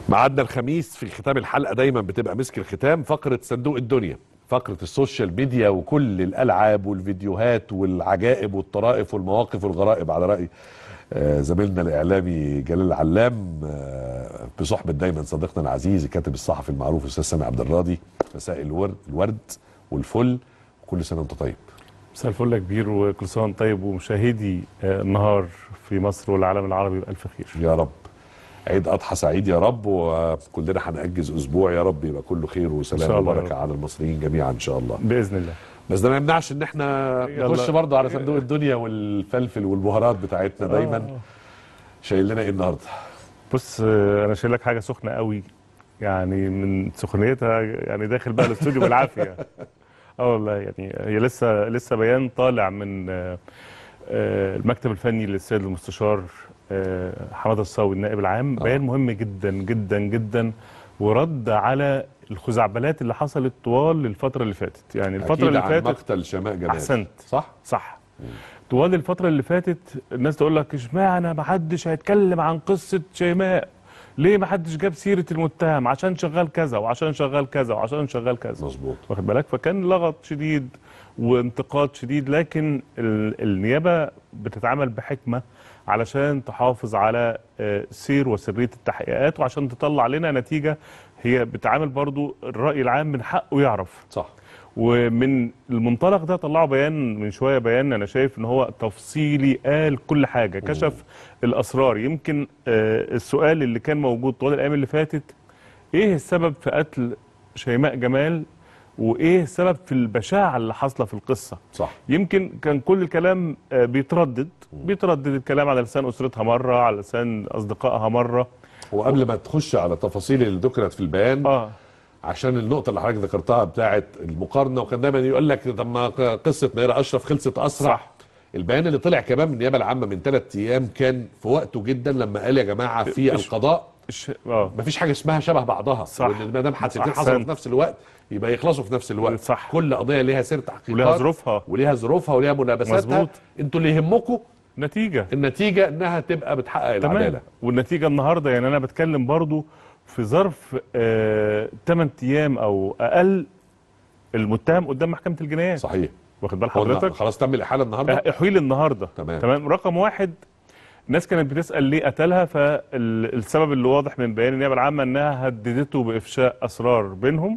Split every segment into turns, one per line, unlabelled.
ميعادنا الخميس في ختام الحلقه دايما بتبقى مسك الختام فقره صندوق الدنيا فقره السوشيال ميديا وكل الالعاب والفيديوهات والعجائب والطرائف والمواقف والغرائب على راي آه، زميلنا الاعلامي جلال العلام آه، بصحبه دايما صديقنا العزيز الكاتب الصحفي المعروف الاستاذ سامي عبد الراضي مساء الورد الورد والفل وكل سنه وانت طيب
مساء الفل يا كبير وكل سنه وانت طيب ومشاهدي آه، النهار في مصر والعالم العربي بألف خير
يا رب عيد اضحى سعيد يا رب وكلنا هنأجز اسبوع يا رب يبقى كله خير
إن
وسلام
شاء الله يا
وبركه
رب.
على المصريين جميعا ان شاء الله
باذن الله
بس ده ما يمنعش ان احنا
يلا.
نخش برضه على صندوق الدنيا والفلفل والبهارات بتاعتنا دايما
آه.
شايل لنا ايه النهارده
بص آه، انا شايل لك حاجه سخنه قوي يعني من سخونيتها يعني داخل بقى الاستوديو بالعافيه اه والله يعني هي لسه لسه بيان طالع من آه، آه، المكتب الفني للسيد المستشار آه، حماده الصاوي النائب العام
آه.
بيان مهم جدا جدا جدا ورد على الخزعبلات اللي حصلت طوال الفتره اللي فاتت يعني الفتره
أكيد
اللي
عن
فاتت
مقتل شماء جمال
أحسنت.
صح
صح طوال الفترة اللي فاتت الناس تقول لك اشمعنى ما حدش هيتكلم عن قصة شيماء ليه ما حدش جاب سيرة المتهم عشان شغال كذا وعشان شغال كذا وعشان شغال كذا
مظبوط
واخد بالك فكان لغط شديد وانتقاد شديد لكن ال- النيابة بتتعامل بحكمة علشان تحافظ على آه، سير وسرية التحقيقات وعشان تطلع لنا نتيجة هي بتعامل برضو الرأي العام من حقه يعرف
صح
ومن المنطلق ده طلعوا بيان من شويه بيان انا شايف ان هو تفصيلي قال كل حاجه كشف الاسرار يمكن آه، السؤال اللي كان موجود طوال الايام اللي فاتت ايه السبب في قتل شيماء جمال وايه السبب في البشاعه اللي حاصله في القصه
صح
يمكن كان كل الكلام آه، بيتردد بيتردد الكلام على لسان اسرتها مره على لسان اصدقائها مره
وقبل ما تخش على التفاصيل اللي ذكرت في البيان
اه
عشان النقطة اللي حضرتك ذكرتها بتاعت المقارنة وكان دايما يقول لك طب ما قصة نيرة أشرف خلصت أسرع
صح.
البيان اللي طلع كمان من النيابة العامة من ثلاث أيام كان في وقته جدا لما قال يا جماعة في
إيش-
القضاء
الش- اه
مفيش حاجة اسمها شبه بعضها
صح.
وإن ما دام حادثتين
صح.
حصلوا
أحسنت.
في نفس الوقت يبقى يخلصوا في نفس الوقت
صح.
كل قضية ليها سير تحقيقات
ولها ظروفها
وليها ظروفها وليها منافساتها
مظبوط.
انتوا اللي يهمكم
نتيجه
النتيجة انها تبقى بتحقق
تمام
العدالة
والنتيجه النهارده يعني انا بتكلم برضو في ظرف آه 8 ايام او اقل المتهم قدام محكمه الجنايات
صحيح
واخد بال
هو النا-
حضرتك
خلاص تم الإحالة النهاردة
احويل النهارده
تمام.
تمام رقم واحد الناس كانت بتسال ليه قتلها فالسبب اللي واضح من بيان النيابه العامه انها هددته بافشاء اسرار بينهم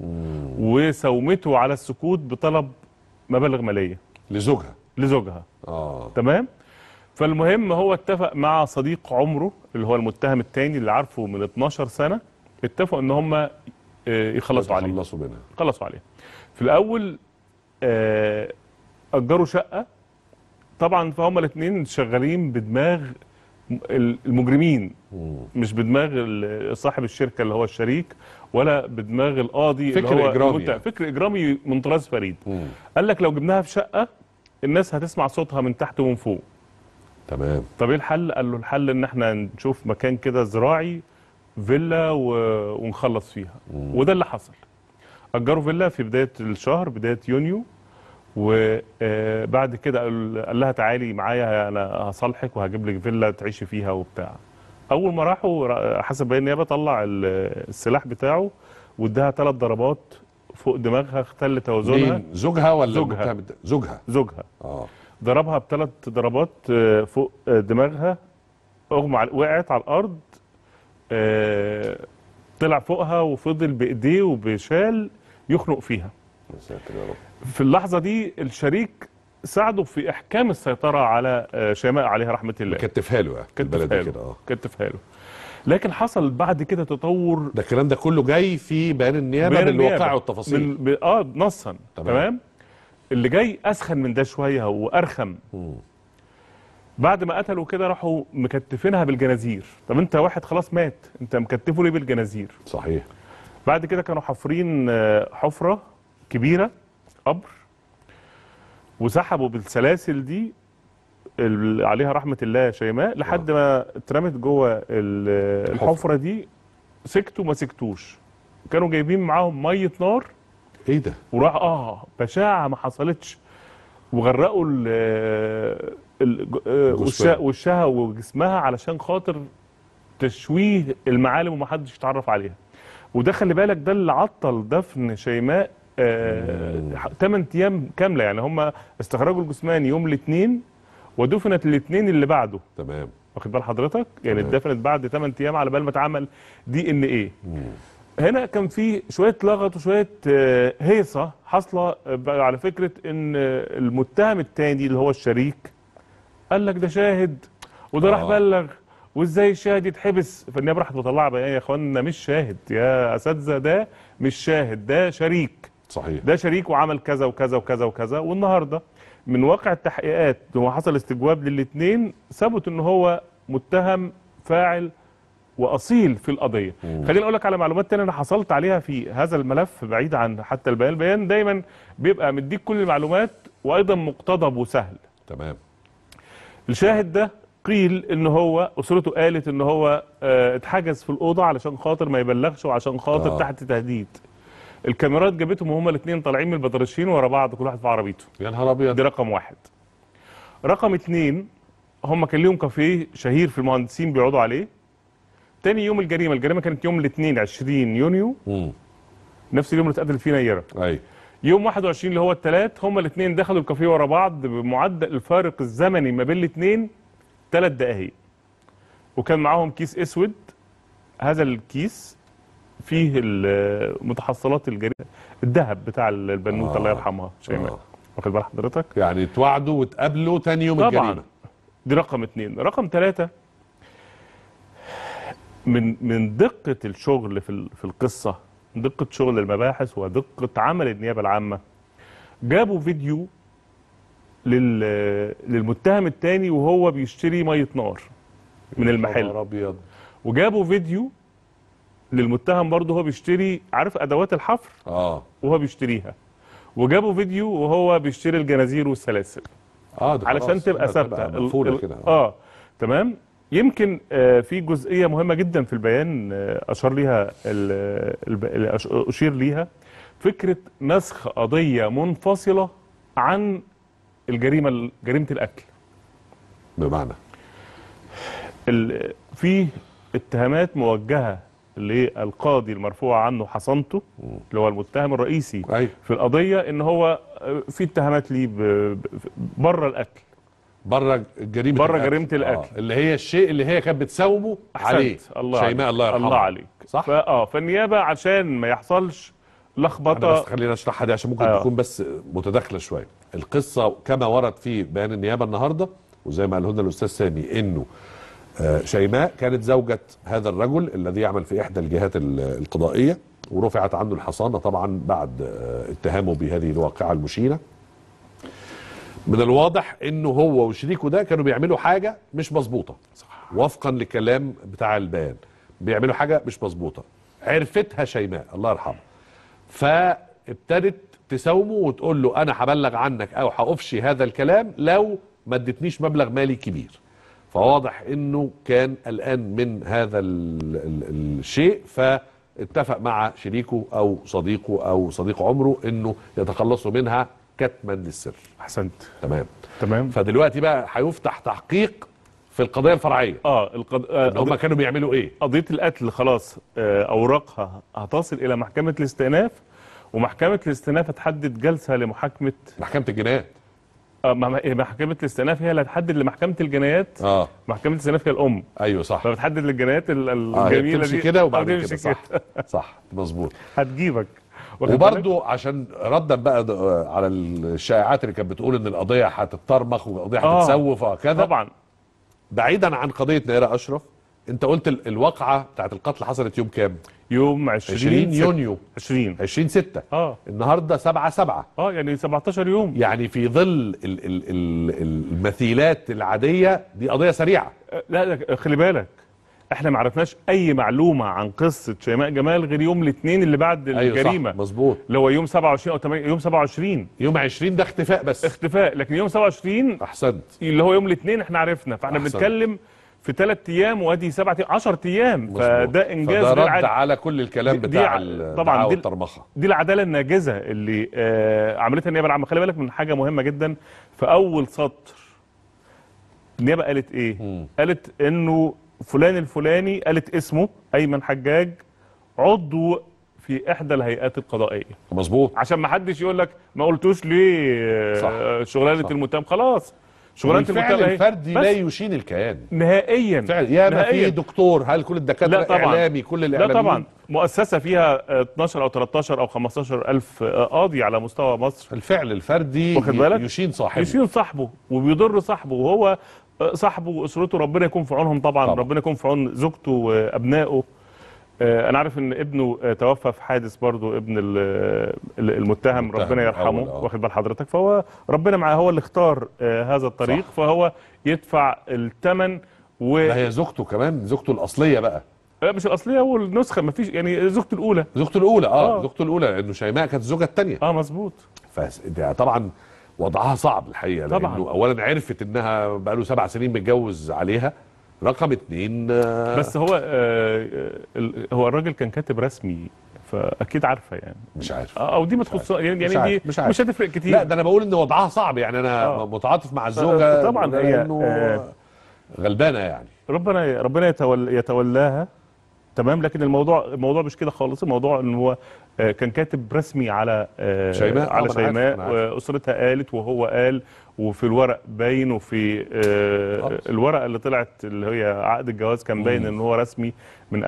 وسومته على السكوت بطلب مبالغ ماليه
لزوجها
لزوجها
اه
تمام فالمهم هو اتفق مع صديق عمره اللي هو المتهم الثاني اللي عارفه من 12 سنه اتفقوا ان هم آه، يخلصوا عليه
يتخلصوا منها
خلصوا عليه في الاول آه، اجروا شقه طبعا فهم الاثنين شغالين بدماغ المجرمين
مم.
مش بدماغ ال- صاحب الشركه اللي هو الشريك ولا بدماغ القاضي
فكر
اللي هو
إجرامي
المتهم.
يعني.
فكر اجرامي من طراز فريد
مم.
قال لك لو جبناها في شقه الناس هتسمع صوتها من تحت ومن فوق
تمام
طب ايه الحل؟ قال له الحل ان احنا نشوف مكان كده زراعي فيلا و... ونخلص فيها وده اللي حصل اجروا فيلا في بدايه الشهر بدايه يونيو وبعد كده قال قال لها تعالي معايا انا هصالحك وهجيب لك فيلا تعيشي فيها وبتاع اول ما راحوا را- حسب بيان النيابه طلع ال- السلاح بتاعه واداها ثلاث ضربات فوق دماغها اختل توازنها
مين زوجها ولا
زوجها.
المتهم الت- زوجها
زوجها
اه
ضربها بثلاث ضربات آه، فوق آه، دماغها اغمى على وقعت على الارض آه، طلع فوقها وفضل بايديه وبشال يخنق فيها
يا ساتر يا رب
في اللحظه دي الشريك ساعده في احكام السيطره على آه، شيماء عليها رحمه الله
كتفها له يعني
كتفها
البلد
له.
كده اه
كتفها له لكن حصل بعد كده تطور
ده الكلام ده كله جاي في بيان النيابه
بين
بالواقع
النيابة.
والتفاصيل
من ب... اه نصا
تمام.
تمام. تمام اللي جاي اسخن من ده شويه وارخم
مم.
بعد ما قتلوا كده راحوا مكتفينها بالجنازير طب انت واحد خلاص مات انت مكتفه ليه بالجنازير
صحيح
بعد كده كانوا حافرين آه، حفره كبيره قبر وسحبوا بالسلاسل دي ال- عليها رحمه الله شيماء لحد ما اترمت جوه ال-
الحفرة.
الحفره دي سكتوا ما سكتوش كانوا جايبين معاهم ميه نار
ايه ده
وراح اه بشاعه ما حصلتش وغرقوا ال ال- آه،
جثمان.
وشها- وشها وجسمها علشان خاطر تشويه المعالم ومحدش يتعرف عليها وده خلي بالك ده اللي عطل دفن شيماء آه 8 ايام كامله يعني هم استخرجوا الجثمان يوم الاثنين ودفنت الاثنين اللي بعده
تمام
واخد بال حضرتك يعني
تمام.
اتدفنت بعد 8 ايام على بال ما اتعمل دي ان ايه هنا كان في شويه لغط وشويه آه، هيصه حاصله آه، بقى على فكره ان آه، المتهم الثاني اللي هو الشريك قال لك ده شاهد وده راح
آه.
بلغ وازاي الشاهد يتحبس فالنيابه راحت مطلعه بيان يا اخوانا مش شاهد يا اساتذه ده مش شاهد ده شريك
صحيح
ده شريك وعمل كذا وكذا وكذا وكذا والنهارده من واقع التحقيقات هو حصل استجواب للاثنين ثبت ان هو متهم فاعل واصيل في القضيه خليني اقول لك على معلومات تانية انا حصلت عليها في هذا الملف بعيد عن حتى البيان البيان دايما بيبقى مديك كل المعلومات وايضا مقتضب وسهل
تمام
الشاهد ده قيل ان هو اسرته قالت ان هو آه، اتحجز في الاوضه علشان خاطر ما يبلغش وعشان خاطر
آه.
تحت تهديد الكاميرات جابتهم وهما الاثنين طالعين من البدرشين ورا بعض كل واحد في عربيته
يا نهار ابيض
دي رقم واحد رقم اتنين هم كان ليهم كافيه شهير في المهندسين بيقعدوا عليه تاني يوم الجريمه الجريمه كانت يوم الاثنين 20 يونيو
امم
نفس اليوم اللي اتقتل فيه نيره
اي
يوم 21 اللي هو الثلاث هم الاثنين دخلوا الكافيه ورا بعض بمعدل الفارق الزمني ما بين الاثنين ثلاث دقائق وكان معاهم كيس اسود هذا الكيس فيه ال- متحصلات الجريمه الذهب بتاع البنوته
آه.
الله يرحمها شيماء
آه.
واخد بال حضرتك
يعني توعدوا وتقابلوا تاني يوم
طبعا
الجريمه
دي رقم اتنين رقم ثلاثة من من دقة الشغل في ال- في القصة دقة شغل المباحث ودقة عمل النيابة العامة جابوا فيديو لل للمتهم الثاني وهو بيشتري مية نار من
يا
المحل
نهار ابيض
وجابوا فيديو للمتهم برضه هو بيشتري عارف ادوات الحفر
اه
وهو بيشتريها وجابوا فيديو وهو بيشتري الجنازير والسلاسل
اه ده
علشان
خلاص،
تبقى
ده
ثابته ال-
مقفوله
ال-
كده
اه تمام يمكن آه في جزئيه مهمه جدا في البيان آه اشار ليها ال- الب- ال- أش- اشير ليها فكره نسخ قضيه منفصله عن الجريمه جريمه الاكل
بمعنى
ال- في اتهامات موجهه للقاضي المرفوع عنه حصنته اللي هو المتهم الرئيسي
ايوه
في القضيه ان هو آه، في اتهامات ليه ب- ب- بره الاكل
بره جريمه
بره
الأكل.
جريمة الأكل.
آه. اللي هي الشيء اللي هي كانت بتساومه عليه
أحسنت. الله
شيماء
عليك.
الله يرحمها
الله عليك
صح
فا اه فالنيابه عشان ما يحصلش
انا بس
لخبطه
خلينا نشرحها دي عشان ممكن
آه.
تكون بس متداخله شويه القصه كما ورد في بيان النيابه النهارده وزي ما قاله لنا الاستاذ سامي انه آه، شيماء كانت زوجة هذا الرجل الذي يعمل في احدى الجهات ال- القضائيه ورفعت عنه الحصانه طبعا بعد آه، اتهامه بهذه الواقعه المشينه من الواضح انه هو وشريكه ده كانوا بيعملوا حاجه مش مظبوطه وفقا لكلام بتاع البيان بيعملوا حاجه مش مظبوطه عرفتها شيماء الله يرحمها فابتدت تساومه وتقول له انا هبلغ عنك او هافشي هذا الكلام لو ما ادتنيش مبلغ مالي كبير فواضح انه كان قلقان من هذا ال ال الشيء فاتفق مع شريكه او صديقه او صديق عمره انه يتخلصوا منها كتما للسر
احسنت
تمام
تمام
فدلوقتي بقى هيفتح تحقيق في القضيه الفرعيه
اه القض... آه
ان هم
قضية...
كانوا بيعملوا ايه
قضيه القتل خلاص آه اوراقها هتصل الى محكمه الاستئناف ومحكمه الاستئناف هتحدد جلسه لمحاكمه
محكمه الجنايات
آه مع- محكمه الاستئناف هي اللي هتحدد لمحكمه الجنايات
اه
محكمه الاستئناف هي الام
ايوه صح
فبتحدد للجنايات ال-
اه هي
الجميله
بتمشي
دي
كده وبعدين
آه،
كده
بتمشي
صح صح مظبوط
هتجيبك واخد بالك؟
وبرضو عشان ردا بقى د- على الشائعات اللي كانت بتقول ان القضيه هتتطرمخ والقضيه
آه.
هتتسوف وكذا
طبعا
بعيدا عن قضيه نيره اشرف انت قلت ال- الواقعه بتاعت القتل حصلت يوم كام؟
يوم 20
20
ست-
يونيو
20
20 6
اه
النهارده 7 7
اه يعني 17 يوم
يعني في ظل ال ال ال المثيلات العاديه دي قضيه سريعه
آه، لا لا خلي بالك احنا ما عرفناش اي معلومه عن قصه شيماء جمال غير يوم الاثنين اللي بعد
ايوه
الجريمه
صح مظبوط
اللي هو يوم 27 او 8 يوم 27
يوم 20 ده اختفاء بس
اختفاء لكن يوم 27
احسنت
اللي هو يوم الاثنين احنا عرفنا فاحنا
أحسنت.
بنتكلم في ثلاث ايام وادي سبعة 10 ايام
مظبوط.
فده انجاز
فده
غير
رد
عادي
على كل الكلام
دي- دي
بتاع
ع-
ال-
طبعاً
الدعاوى
دي-
والترمخه
دي العداله الناجزه اللي آه عملتها النيابه العامه خلي بالك من حاجه مهمه جدا في اول سطر النيابه قالت ايه
مم.
قالت انه فلان الفلاني قالت اسمه ايمن حجاج عضو في احدى الهيئات القضائيه
مظبوط
عشان ما حدش يقول لك ما قلتوش ليه
صح.
آه، شغلانه
صح.
المتهم خلاص شغلانه
الفعل
المتهم أهي.
الفردي
بس
لا يشين الكيان
نهائيا
فعلا يا ما في
نهائياً.
دكتور هل كل الدكاتره
لا طبعاً.
اعلامي كل
لا
الاعلاميين
طبعا مؤسسه فيها آه، 12 او 13 او 15 الف آه، قاضي على مستوى مصر
الفعل الفردي
واخد بالك؟
يشين صاحبه
يشيل صاحبه وبيضر صاحبه وهو آه، صاحبه واسرته ربنا يكون في عونهم طبعا,
طبعاً.
ربنا يكون في عون زوجته وابنائه آه، انا عارف ان ابنه آه، توفى في حادث برضو ابن ال- ال- المتهم
المتهم
ربنا يرحمه
الأول، آه.
واخد بال حضرتك فهو ربنا معاه هو اللي اختار آه، هذا الطريق
صح.
فهو يدفع الثمن و
ده هي زوجته كمان زوجته الاصليه بقى
لا مش الاصليه والنسخه ما فيش يعني زوجته الاولى
زوجته الاولى اه,
آه.
زوجته الاولى لانه شيماء كانت الزوجه الثانيه
اه مظبوط
فده طبعا وضعها صعب الحقيقه
طبعاً.
لانه اولا عرفت انها بقاله سبع سنين متجوز عليها رقم اتنين آه،
بس هو آه ال- هو الراجل كان كاتب رسمي فاكيد عارفه يعني
مش عارف
آه، او دي ما تخص يعني
مش
يعني
عارف،
دي
مش عارف.
مش هتفرق كتير
لا ده انا بقول ان وضعها صعب يعني انا
آه.
متعاطف مع الزوجه
طبعاً هي،
لانه
آه،
غلبانه يعني
ربنا ربنا يتول يتولاها تمام لكن الموضوع الموضوع مش كده خالص الموضوع ان هو آه، كان كاتب رسمي على آه،
شيماء، آه،
على
ما أنا عارف،
شيماء
أنا عارف.
واسرتها قالت وهو قال وفي الورق باين وفي آه،
خلاص.
الورقه اللي طلعت اللي هي عقد الجواز كان باين
مم.
ان هو رسمي من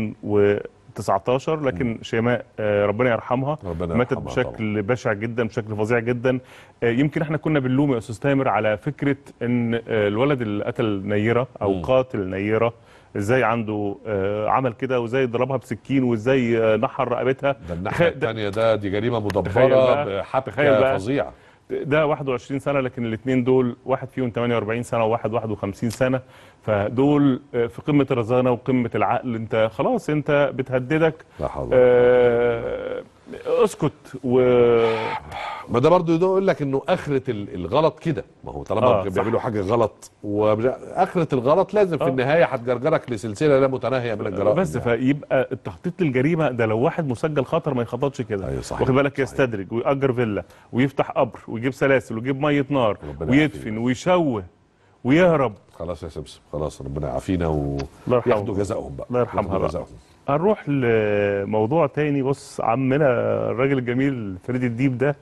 2019 لكن شيماء آه، ربنا يرحمها
ربنا
ماتت
يرحمها
بشكل بشع جدا بشكل فظيع جدا آه، يمكن احنا كنا بنلوم يا استاذ تامر على فكره ان آه، الولد اللي قتل نيره او
مم.
قاتل نيره ازاي عنده آه، عمل كده وازاي ضربها بسكين وازاي آه، نحر رقبتها
ده الناحيه
تخيل- ده-
الثانيه ده دي جريمه
تخيل
مدبره
بقى- تخيل
بحبكه
بقى.
فظيعه
ده 21 سنه لكن الاثنين دول واحد فيهم 48 سنه وواحد 51 سنه فدول آه، في قمه الرزانه وقمه العقل انت خلاص انت بتهددك
لا حول ولا
آه، اسكت و
ما ده برضه يقول لك انه اخره ال- الغلط كده ما هو طالما
آه،
آه
صح.
بيعملوا حاجه غلط واخره الغلط لازم في
آه.
النهايه هتجرجرك لسلسله لا متناهيه من الجرائم
بس
يعني.
فيبقى التخطيط للجريمه ده لو واحد مسجل خطر ما يخططش كده
أيوة صحيح،
واخد بالك
صحيح.
يستدرج ويأجر فيلا ويفتح قبر ويجيب سلاسل ويجيب ميه نار
ربنا
ويدفن
يعافينا.
ويشوه ويهرب
خلاص يا سمسم خلاص ربنا يعافينا
الله يرحمه.
وياخدوا جزائهم بقى
الله يرحمها
ياخدوا
بقى.
جزائهم.
هنروح لموضوع تاني بص عمنا الراجل الجميل فريد الديب ده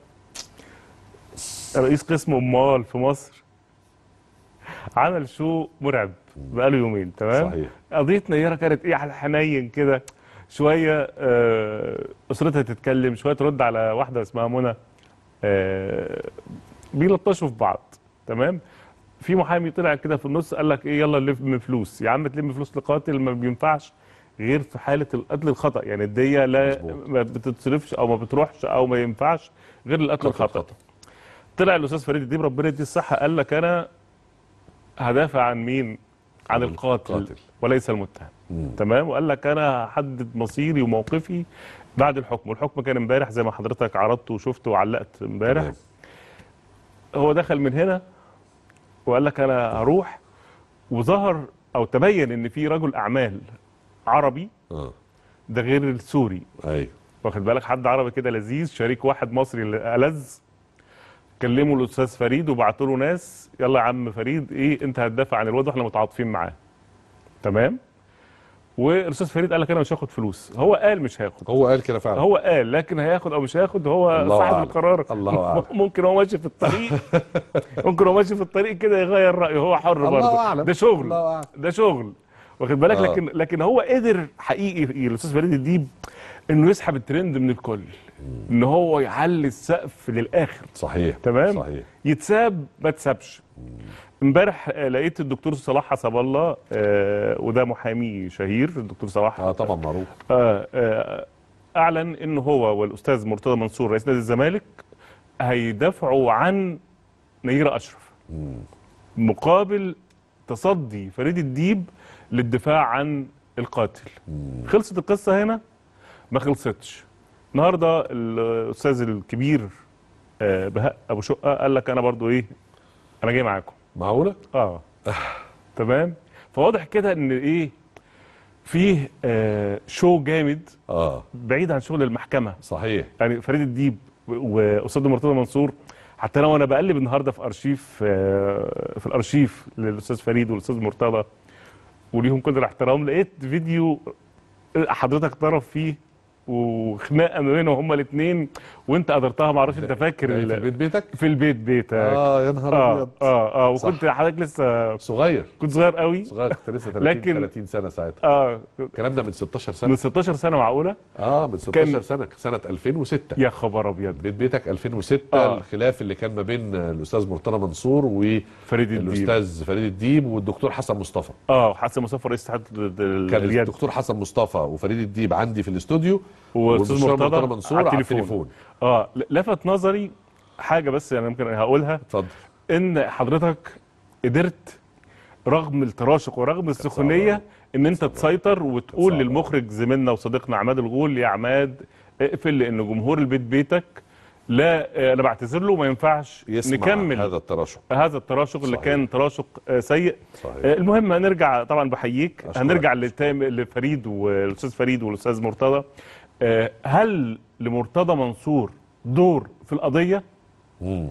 رئيس قسم امال في مصر عمل شو مرعب بقاله يومين تمام
صحيح
قضيه نيره كانت ايه على الحنين كده شويه آه، اسرتها تتكلم شويه ترد على واحده اسمها منى آه، بيلطشوا في بعض تمام في محامي طلع كده في النص قال لك ايه يلا نلم فلوس يا عم تلم فلوس لقاتل ما بينفعش غير في حاله القتل الخطا يعني الديه لا
مظبوط.
ما بتتصرفش او ما بتروحش او ما ينفعش غير القتل
قتل
الخطا
خطأ.
طلع الاستاذ فريد الديب ربنا يديه الصحه قال لك انا هدافع عن مين عن
عن
القاتل
القاتل.
وليس المتهم
مم.
تمام وقال لك انا هحدد مصيري وموقفي بعد الحكم والحكم كان امبارح زي ما حضرتك عرضت وشفت وعلقت امبارح
تمام.
هو دخل من هنا وقال لك انا هروح وظهر او تبين ان في رجل اعمال عربي
اه
ده غير السوري
ايوه
واخد بالك حد عربي كده لذيذ شريك واحد مصري ألذ كلموا الاستاذ فريد وبعتوا له ناس يلا يا عم فريد ايه انت هتدافع عن الواد واحنا متعاطفين معاه تمام والاستاذ فريد قال لك انا مش هاخد فلوس هو قال مش هاخد
هو قال كده فعلا
هو قال لكن هياخد او مش هياخد هو
الله
صاحب
أعلم.
القرار
الله أعلم.
ممكن هو ماشي في الطريق ممكن هو ماشي في الطريق كده يغير رايه هو حر
الله
برضه
أعلم.
ده شغل
الله أعلم.
ده شغل واخد بالك
آه.
لكن لكن هو قدر حقيقي الاستاذ فريد الديب انه يسحب الترند من الكل ان هو يعلي السقف للاخر
صحيح
تمام
صحيح
يتساب ما تسابش امبارح آه، لقيت الدكتور صلاح حسب الله آه وده محامي شهير الدكتور صلاح
اه طبعا معروف
آه آه اعلن ان هو والاستاذ مرتضى منصور رئيس نادي الزمالك هيدافعوا عن نيره اشرف مقابل تصدي فريد الديب للدفاع عن القاتل خلصت القصه هنا ما خلصتش النهارده الاستاذ الكبير آه، بهاء ابو شقه قال لك انا برضو ايه انا جاي معاكم
معقوله
اه تمام فواضح كده ان ايه فيه آه شو جامد
اه
بعيد عن شغل المحكمه
صحيح
يعني فريد الديب واستاذ مرتضى منصور حتى انا وانا بقلب النهارده في ارشيف آه، في الارشيف للاستاذ فريد والاستاذ مرتضى وليهم كل الاحترام لقيت فيديو حضرتك طرف فيه وخناقه ما بينهم هما الاثنين وانت قدرتها ما اعرفش انت فاكر
في
ال-
البيت بيتك
في البيت بيتك
اه يا نهار
اه
ابيض
اه اه
صح.
وكنت حضرتك لسه
صغير
كنت صغير قوي
صغير كنت لسه 30
لكن-
30 سنه ساعتها
اه
الكلام ده من 16
من
سنه
16 سنه معقوله
اه من 16
كان-
سنه سنه 2006
يا خبر ابيض
بيت بيتك 2006
آه.
الخلاف اللي كان ما بين الاستاذ مرتضى منصور
فريد الديب
والاستاذ فريد الديب والدكتور حسن مصطفى
اه حسن مصطفى رئيس اتحاد ال- ال-
كان
اليد
الدكتور حسن مصطفى وفريد الديب عندي في الاستوديو
والاستاذ
والدكتور
مرتضى
منصور
على
على
التليفون.
التليفون
اه ل- لفت نظري حاجه بس انا يمكن هقولها
اتفضل
ان حضرتك قدرت رغم التراشق ورغم السخونيه
صعبة.
ان انت
صعبة.
تسيطر وتقول
صعبة.
للمخرج زميلنا وصديقنا عماد الغول يا عماد اقفل لان جمهور البيت بيتك لا آه، انا بعتذر له ما ينفعش
يسمع
نكمل
هذا التراشق
هذا التراشق اللي
صحيح.
كان تراشق آه، سيء
صحيح
آه، المهم هنرجع طبعا بحييك
أشكرك.
هنرجع للتام لفريد والاستاذ فريد والاستاذ مرتضى آه، هل لمرتضى منصور دور في القضيه
مم.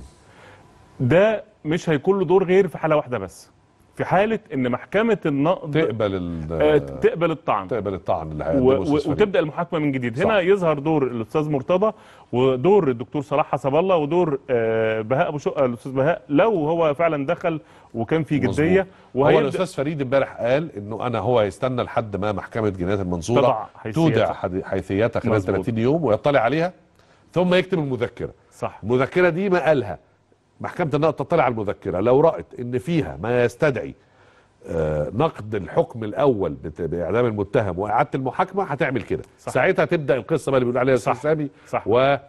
ده مش هيكون له دور غير في حاله واحده بس في حاله ان محكمه النقد
تقبل ال-
آه، تقبل الطعن
تقبل الطعن اللي
و-
هيقدمه
و-
أستاذ فريد.
وتبدا المحاكمه من جديد
صح.
هنا يظهر دور الاستاذ مرتضى ودور الدكتور صلاح حسب الله ودور آه، بهاء ابو شقه الاستاذ بهاء لو هو فعلا دخل وكان في
مظبوط.
جديه
هو
وهيبدا
الاستاذ فريد امبارح قال انه انا هو هيستنى لحد ما محكمه جنايات المنصوره
تضع حيثياتها.
تودع حد- حيثياتها خلال
مظبوط.
30 يوم ويطلع عليها ثم يكتب المذكره
صح
المذكره دي ما قالها محكمه النقد تطلع على المذكره لو رأت ان فيها ما يستدعي آه، نقد الحكم الاول بت- باعدام المتهم واعاده المحاكمه هتعمل كده
صح.
ساعتها تبدا القصه بقى اللي بيقول عليها الاستاذ
صح.
سامي
صح.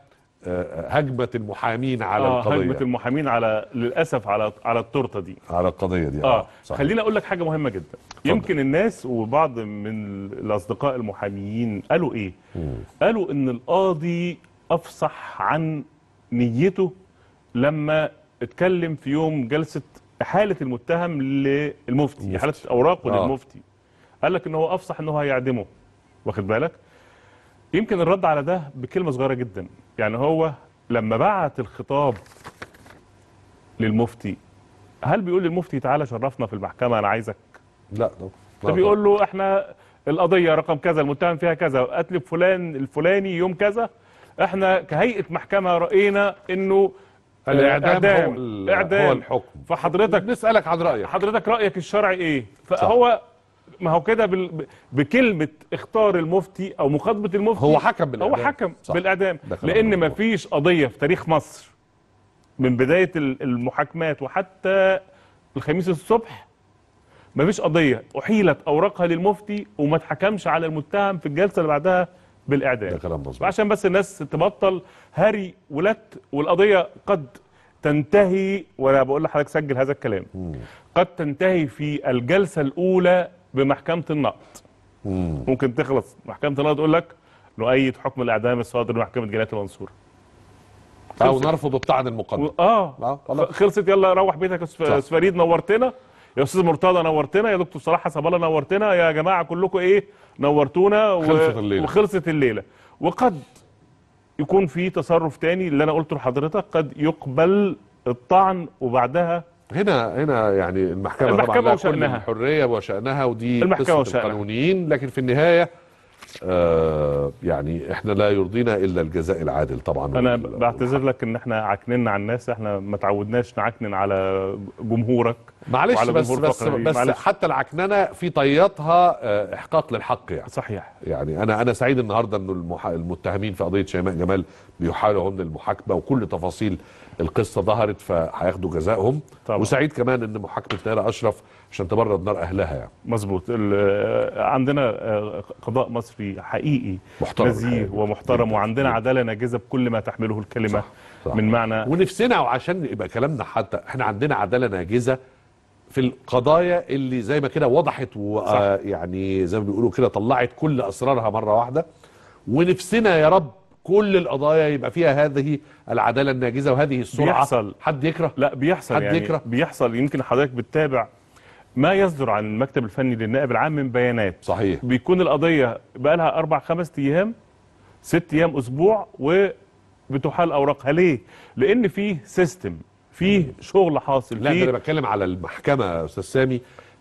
وهجمه المحامين على
اه
القضيه
هجمه المحامين على للاسف على على التورته دي
على القضيه دي
اه
صحيح.
خليني اقول لك حاجه مهمه جدا يمكن الناس وبعض من الاصدقاء المحاميين قالوا ايه قالوا ان القاضي افصح عن نيته لما اتكلم في يوم جلسه احاله المتهم للمفتي
المفتي.
احاله اوراقه
آه.
للمفتي قال لك ان هو افصح ان هو هيعدمه واخد بالك يمكن الرد على ده بكلمه صغيره جدا يعني هو لما بعت الخطاب للمفتي هل بيقول للمفتي تعالى شرفنا في المحكمه انا عايزك
لا
ده بيقول له احنا القضيه رقم كذا المتهم فيها كذا قتل فلان الفلاني يوم كذا احنا كهيئه محكمه راينا انه
الاعدام
إعدام.
هو, ال-
إعدام.
هو الحكم
فحضرتك
نسالك عن رايك
حضرتك رايك الشرعي ايه فهو ما هو كده بال... ب- بكلمه اختار المفتي او مخاطبه المفتي
هو حكم
هو
بالاعدام
حكم
صح.
بالاعدام
ده كلام
لان ما
مظبوط.
فيش قضيه في تاريخ مصر من بدايه ال- المحاكمات وحتى الخميس الصبح ما فيش قضيه احيلت اوراقها للمفتي وما اتحكمش على المتهم في الجلسه اللي بعدها بالاعدام
ده كلام مظبوط
عشان بس الناس تبطل هري ولت والقضيه قد تنتهي وانا بقول لحضرتك سجل هذا الكلام قد تنتهي في الجلسه الاولى بمحكمه النقد
مم.
ممكن تخلص محكمه النقد تقول لك نؤيد حكم الاعدام الصادر من محكمه جنايه المنصوره
او نرفض الطعن المقدم
و- اه
آه، خلاص.
خلصت يلا روح بيتك يا أستاذ-
صح.
أستاذ فريد نورتنا يا استاذ مرتضى نورتنا يا دكتور صلاح حسب الله نورتنا يا جماعه كلكم ايه نورتونا و...
خلصت الليلة.
وخلصت الليله وقد يكون في تصرف تاني اللي انا قلته لحضرتك قد يقبل الطعن وبعدها
هنا هنا يعني المحكمه,
المحكمة
طبعا لها كل
وشأنها.
الحريه وشانها ودي
المحكمة
قصه
وشأنها.
القانونيين لكن في النهايه آه يعني احنا لا يرضينا الا الجزاء العادل طبعا
انا
وال-
بعتذر لك ان احنا عكننا على الناس احنا ما تعودناش نعكنن على جمهورك
معلش
وعلى
بس
جمهور
بس,
فقري.
بس
معلش.
حتى العكننه في طياتها آه، احقاق للحق يعني
صحيح
يعني انا انا سعيد النهارده انه المح... المتهمين في قضيه شيماء جمال بيحالوا هم للمحاكمه وكل تفاصيل القصه ظهرت فهياخدوا جزائهم
طبعا.
وسعيد كمان ان محاكمه نيره اشرف عشان تبرد نار اهلها يعني
مظبوط ال- عندنا آه، قضاء مصري حقيقي
محترم
نزيه
الحقيقة.
ومحترم
جداً.
وعندنا عداله ناجزه بكل ما تحمله الكلمه
صح، صح.
من معنى
ونفسنا وعشان يبقى كلامنا حتى احنا عندنا عداله ناجزه في القضايا اللي زي ما كده وضحت
صح.
ويعني زي ما بيقولوا كده طلعت كل اسرارها مره واحده ونفسنا يا رب كل القضايا يبقى فيها هذه العداله الناجزه وهذه السرعه
بيحصل.
حد يكره
لا بيحصل
حد
يعني
يكره؟
بيحصل يمكن حضرتك بتتابع ما يصدر عن المكتب الفني للنائب العام من بيانات
صحيح
بيكون القضيه بقى لها اربع خمس ايام ست ايام اسبوع وبتحال اوراقها ليه؟ لان فيه سيستم فيه شغل حاصل
لا ده
فيه
انا بتكلم على المحكمه يا استاذ سامي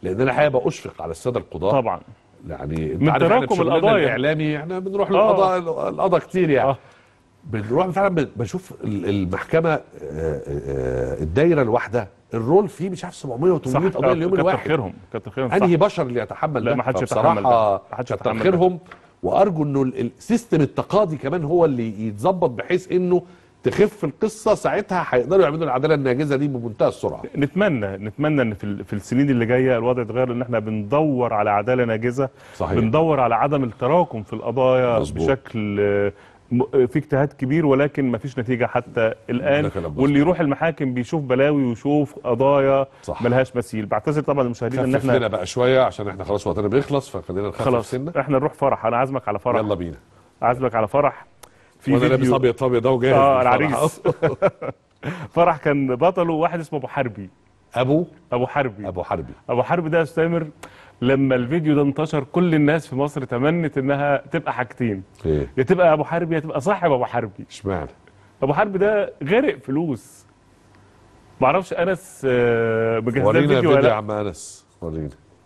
لان انا الحقيقه باشفق على الساده القضاه
طبعا
يعني انت
من
عارف احنا
تراكم
بشغلنا
القضايا.
الاعلامي احنا بنروح
آه.
للقضاء القضاء كتير يعني
آه.
بنروح فعلا ب- بشوف ال- المحكمه آه، آه، الدايره الواحده الرول فيه مش عارف 700 و800 قضيه
آه،
اليوم
كتر
الواحد
خيرهم كتر خيرهم صح.
انهي بشر اللي يتحمل
لا،
ده
ما حدش
فبصراحة
يتحمل ده. ما حدش
كتر
يتحمل ده.
خيرهم وارجو انه ال- السيستم التقاضي كمان هو اللي يتظبط بحيث انه تخف القصه ساعتها هيقدروا يعملوا العداله الناجزه دي بمنتهى السرعه
نتمنى نتمنى ان في ال- في السنين اللي جايه الوضع يتغير ان احنا بندور على عداله ناجزه
صحيح.
بندور على عدم التراكم في القضايا
مظبوط.
بشكل آه، م- آه، في اجتهاد كبير ولكن ما فيش نتيجه حتى الان
ده كلام مظبوط.
واللي يروح المحاكم بيشوف بلاوي ويشوف قضايا
صح.
ملهاش مثيل بعتذر طبعا للمشاهدين ان
خفف
احنا
لنا بقى شويه عشان احنا خلاص وقتنا بيخلص فخلينا نخفف
خلاص
سنه
احنا نروح فرح انا عازمك على فرح
يلا بينا
عازمك على فرح في
وانا لابس
فيديو
ابيض ابيض اهو جاهز
اه
للفرح.
العريس فرح كان بطله واحد اسمه ابو حربي
ابو
ابو حربي
ابو حربي
ابو حرب ده يا استاذ تامر لما الفيديو ده انتشر كل الناس في مصر تمنت انها تبقى حاجتين
ايه
يا تبقى ابو حربي يا تبقى صاحب ابو حربي
اشمعنى
ابو حرب ده غرق فلوس معرفش انس آه، مجهز لنا
ورينا
الفيديو
فيديو
ولا
يا
لا
عم انس ورينا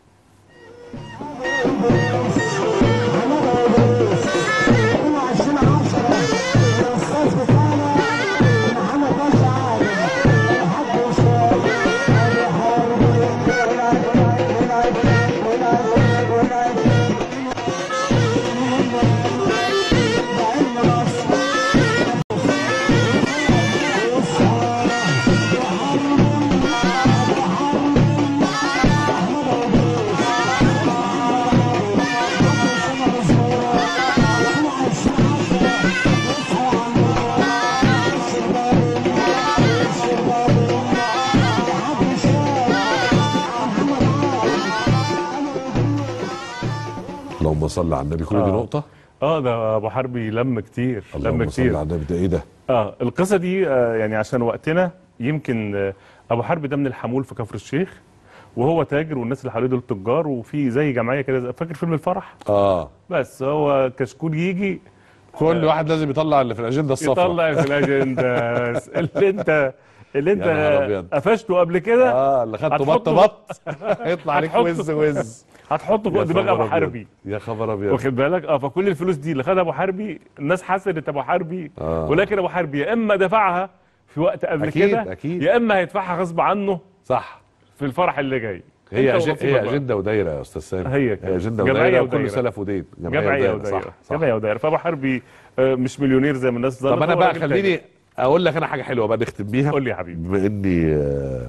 اللهم صل على النبي كل دي
آه.
نقطه
اه ده ابو حربي لم كتير لم
اللهم صل
كتير
على النبي ده ايه ده
اه القصه دي آه يعني عشان وقتنا يمكن آه ابو حرب ده من الحمول في كفر الشيخ وهو تاجر والناس اللي حواليه دول تجار وفي زي جمعيه كده زي- فاكر فيلم الفرح
اه
بس هو كشكول يجي
كل واحد لازم يطلع اللي في الاجنده الصفراء
يطلع في الاجنده اللي انت اللي
يا نهار
انت
أبيض.
قفشته قبل كده
اه اللي خدته بط
هتحطه
بط هيطلع عليك
هتحطه-
وز وز
هتحطه فوق
يا
دماغ
خبر
ابو
أبيض.
حربي
يا خبر ابيض
واخد بالك اه فكل الفلوس دي اللي خدها ابو حربي الناس حسدت ابو حربي
آه.
ولكن ابو حربي يا اما دفعها في وقت قبل
أكيد،
كده
أكيد.
يا اما هيدفعها غصب عنه
صح
في الفرح اللي جاي
هي
أنت
أج...
ونصيبك
هي
بقى.
اجنده ودايره يا استاذ سامي
هي كده.
هي اجنده
جمعية
ودايره وكل
ودايرة.
سلف ودين
جمعيه ودايره
صح صح
جمعيه ودايره فابو حربي آه، مش مليونير زي ما الناس ظنت
طب انا
هو
بقى
راجل
خليني
تاجر.
اقول لك انا حاجه حلوه بقى نختم بيها
قول لي يا حبيبي
بما اني آه،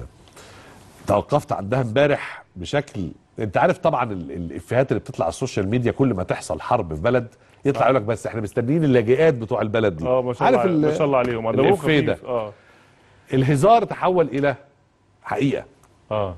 توقفت عندها امبارح بشكل انت عارف طبعا ال- الافيهات اللي بتطلع على السوشيال ميديا كل ما تحصل حرب في بلد يطلع يقول لك بس احنا مستنيين اللاجئات بتوع البلد دي
اه ما شاء
عارف
الله
ال-
ما شاء الله عليهم ده
الإفيه ده.
خفيف اه
الهزار تحول الى حقيقه
اه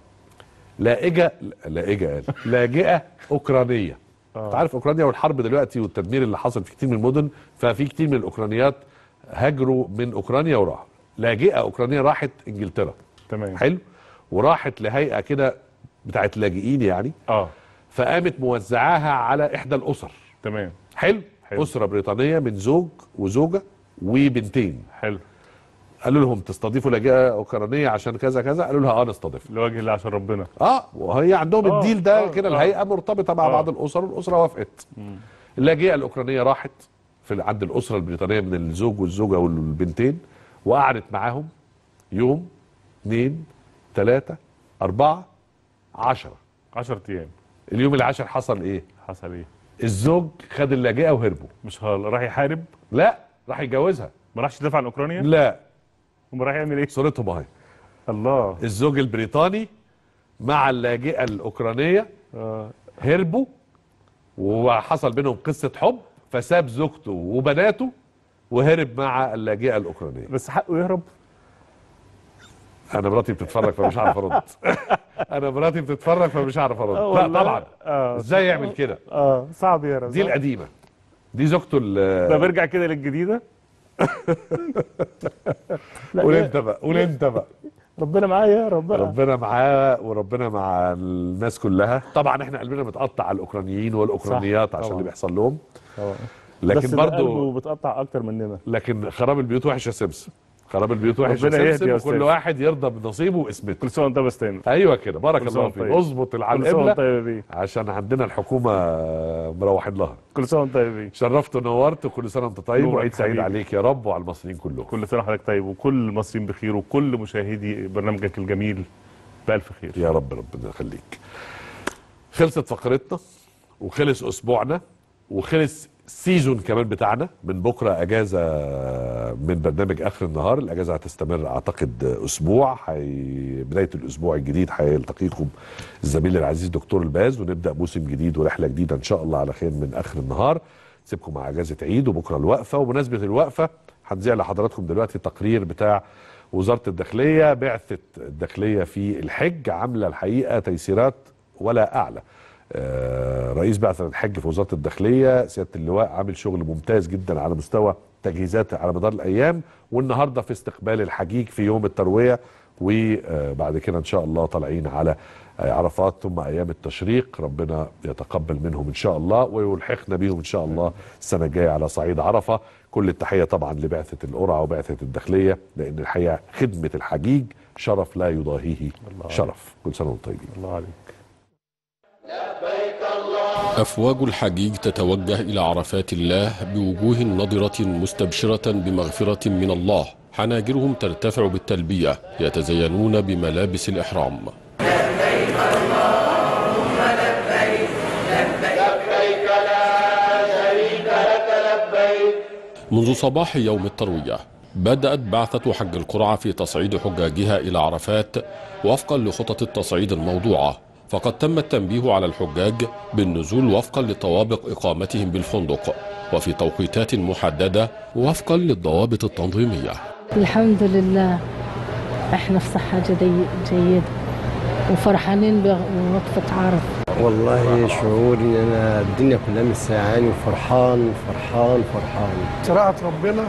لائجه لائجه قال لاجئه اوكرانيه انت عارف اوكرانيا والحرب دلوقتي والتدمير اللي حصل في كتير من المدن ففي كتير من الاوكرانيات هاجروا من اوكرانيا وراحوا لاجئه اوكرانيه راحت انجلترا
تمام
حلو وراحت لهيئه كده بتاعت لاجئين يعني
اه
فقامت موزعاها على احدى الاسر
تمام
حلو,
حلو.
اسره بريطانيه من زوج وزوجه وبنتين
حلو
قالوا لهم تستضيفوا لاجئه اوكرانيه عشان كذا كذا قالوا لها اه نستضيف
لوجه الله عشان ربنا
اه وهي عندهم
آه،
الديل ده
آه،
كده
آه.
الهيئه مرتبطه مع
آه.
بعض الاسر والاسره وافقت اللاجئه الاوكرانيه راحت في عند الاسره البريطانيه من الزوج والزوجه والبنتين وقعدت معاهم يوم اثنين ثلاثه اربعه عشرة
10 ايام
اليوم العاشر حصل ايه
حصل ايه
الزوج خد اللاجئه وهربوا
مش هال راح يحارب
لا راح يتجوزها
ما راحش يدافع عن اوكرانيا
لا
امال راح يعمل ايه
صورتهم اهي
الله
الزوج البريطاني مع اللاجئه الاوكرانيه
آه.
هربوا وحصل بينهم قصه حب فساب زوجته وبناته وهرب مع اللاجئه الاوكرانيه
بس حقه يهرب
انا مراتي بتتفرج فمش عارف ارد انا مراتي بتتفرج فمش عارف ارد
آه
لا
والله.
طبعا
اه
ازاي يعمل كده
اه صعب يهرب
دي
صح؟
القديمه دي زوجته
ده
ال
بيرجع كده للجديده لا
قول
يا-
انت بقى قول انت بقى
ربنا معايا يا رب بقى.
ربنا معاه وربنا مع الناس كلها طبعا احنا قلبنا متقطع على الاوكرانيين والاوكرانيات
صح،
عشان
طبعا.
اللي بيحصل لهم
طبعا.
لكن
بس
برضو
برضه بتقطع اكتر مننا
لكن خراب البيوت وحش يا سمسم خراب البيوت وحش
ربنا يهدي
وسمسم
يا
وكل
أستاذ.
واحد يرضى بنصيبه واسمته
كل سنه وانت بس تاني
ايوه كده بارك
كل سنة
الله
وأنت
فيك
طيب.
اظبط
كل
على
سنه وانت
القبله
طيبين
عشان عندنا الحكومه مروحين لها
كل سنه وانت طيبين
شرفت ونورت وكل سنه وانت طيب
نورك
وعيد سعيد
حبيبي.
عليك يا رب وعلى المصريين كلهم
كل سنه وحضرتك طيب وكل المصريين بخير وكل مشاهدي برنامجك الجميل بألف خير
يا رب ربنا يخليك خلصت فقرتنا وخلص اسبوعنا وخلص سيزون كمان بتاعنا من بكره اجازه من برنامج اخر النهار الاجازه هتستمر اعتقد اسبوع حي... بدايه الاسبوع الجديد هيلتقيكم الزميل العزيز دكتور الباز ونبدا موسم جديد ورحله جديده ان شاء الله على خير من اخر النهار سيبكم مع اجازه عيد وبكره الوقفه وبمناسبه الوقفه هنذيع لحضراتكم دلوقتي تقرير بتاع وزاره الداخليه بعثه الداخليه في الحج عامله الحقيقه تيسيرات ولا اعلى آه، رئيس بعثة الحج في وزارة الداخلية سيادة اللواء عامل شغل ممتاز جدا على مستوى تجهيزات على مدار الأيام والنهاردة في استقبال الحجيج في يوم التروية وبعد كده إن شاء الله طالعين على آه، عرفات ثم أيام التشريق ربنا يتقبل منهم إن شاء الله ويلحقنا بهم إن شاء الله السنة الجاية على صعيد عرفة كل التحية طبعا لبعثة القرعة وبعثة الداخلية لأن الحقيقة خدمة الحجيج شرف لا يضاهيه شرف كل سنة وانتم طيبين
الله عليك
أفواج الحجيج تتوجه إلى عرفات الله بوجوه نضرة مستبشرة بمغفرة من الله حناجرهم ترتفع بالتلبية يتزينون بملابس الإحرام منذ صباح يوم التروية بدأت بعثة حج القرعة في تصعيد حجاجها إلى عرفات وفقا لخطط التصعيد الموضوعة فقد تم التنبيه على الحجاج بالنزول وفقا لطوابق إقامتهم بالفندق وفي توقيتات محددة وفقا للضوابط التنظيمية
الحمد لله احنا في صحة جدي جيدة وفرحانين بوقفة عرف
والله شعوري ان انا الدنيا كلها مساعاني وفرحان فرحان فرحان
صراحة ربنا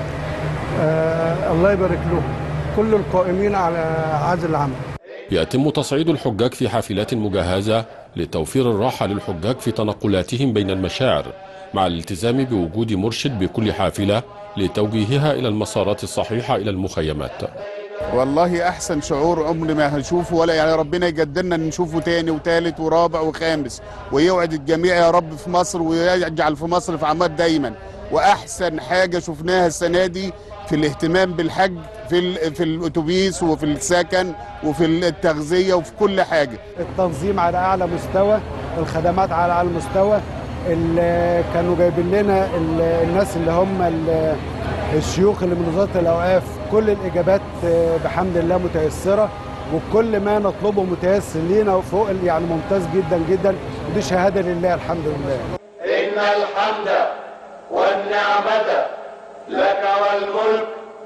آه الله يبارك له كل القائمين على هذا العمل
يتم تصعيد الحجاج في حافلات مجهزة لتوفير الراحة للحجاج في تنقلاتهم بين المشاعر مع الالتزام بوجود مرشد بكل حافلة لتوجيهها إلى المسارات الصحيحة إلى المخيمات
والله احسن شعور عمري ما هشوفه ولا يعني ربنا يقدرنا ان نشوفه تاني وتالت ورابع وخامس ويوعد الجميع يا رب في مصر ويجعل في مصر في عماد دايما واحسن حاجه شفناها السنه دي في الاهتمام بالحج في ال- في الاتوبيس وفي السكن وفي التغذيه وفي كل حاجه
التنظيم على أعلى مستوى الخدمات على أعلى مستوى ال- كانوا جايبين لنا ال- الناس اللي هم ال- الشيوخ اللي من وزارة الأوقاف كل الإجابات آه، بحمد الله متيسرة وكل ما نطلبه متيسر لينا فوق ال- يعني ممتاز جدا جدا ودي شهادة لله الحمد لله
إن الحمد والنعمة لك والملك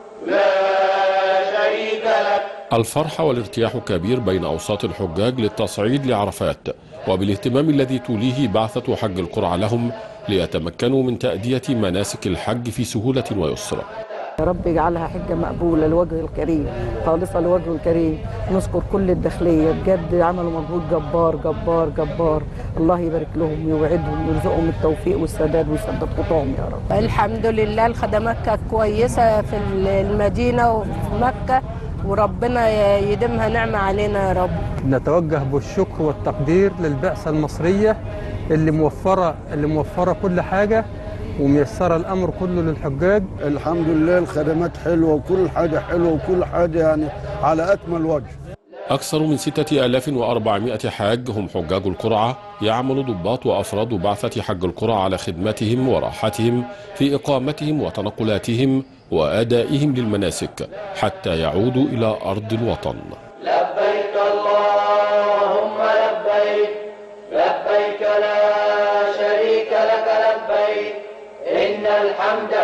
لا شريك لك
الفرح والارتياح كبير بين أوساط الحجاج للتصعيد لعرفات وبالاهتمام الذي توليه بعثة حج القرعة لهم ليتمكنوا من تأدية مناسك الحج في سهولة ويسر
يا رب يجعلها حجة مقبولة لوجه الكريم خالصة لوجه الكريم نشكر كل الداخلية بجد عملوا مجهود جبار جبار جبار الله يبارك لهم ويوعدهم ويرزقهم التوفيق والسداد ويسدد خطاهم يا رب
الحمد لله الخدمات كانت كويسة في المدينة وفي مكة وربنا يديمها نعمة علينا يا رب
نتوجه بالشكر والتقدير للبعثة المصرية اللي موفرة اللي موفرة كل حاجة وميسرة الأمر كله للحجاج
الحمد لله الخدمات حلوة وكل حاجة حلوة وكل حاجة يعني على أكمل وجه
أكثر من 6400 حاج هم حجاج القرعة يعمل ضباط وأفراد بعثة حج القرعة على خدمتهم وراحتهم في إقامتهم وتنقلاتهم وأدائهم للمناسك حتى يعودوا إلى أرض الوطن
لبيك اللهم لبيك لبيك لا شريك لك لبيك إن الحمد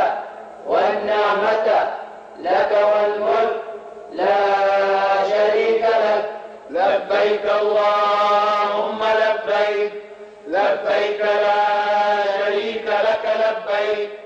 والنعمة لك والملك لا شريك لك لبيك اللهم لبيك لبيك لا شريك لك لبيك